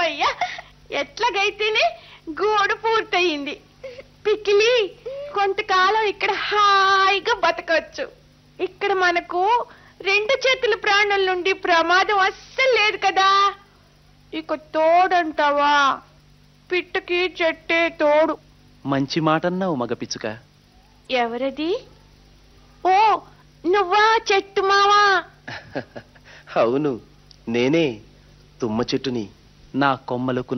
అమ్మయ్యా ఎట్లాగైతేనే గోడు పూర్తయింది పిక్కిలి కొంతకాలం ఇక్కడ హాయిగా బతకవచ్చు ఇక్కడ మనకు రెండు చేతుల ప్రాణుల నుండి ప్రమాదం అస్సలు లేదు కదా ఇక తోడంటావా పిట్టకి చెట్టే తోడు మంచి మాటన్నావు మగ పిచ్చుక ఎవరది ఓ నువ్వా చెట్టు మావా అవును నేనే తుమ్మ చెట్టుని నా కొమ్మలకు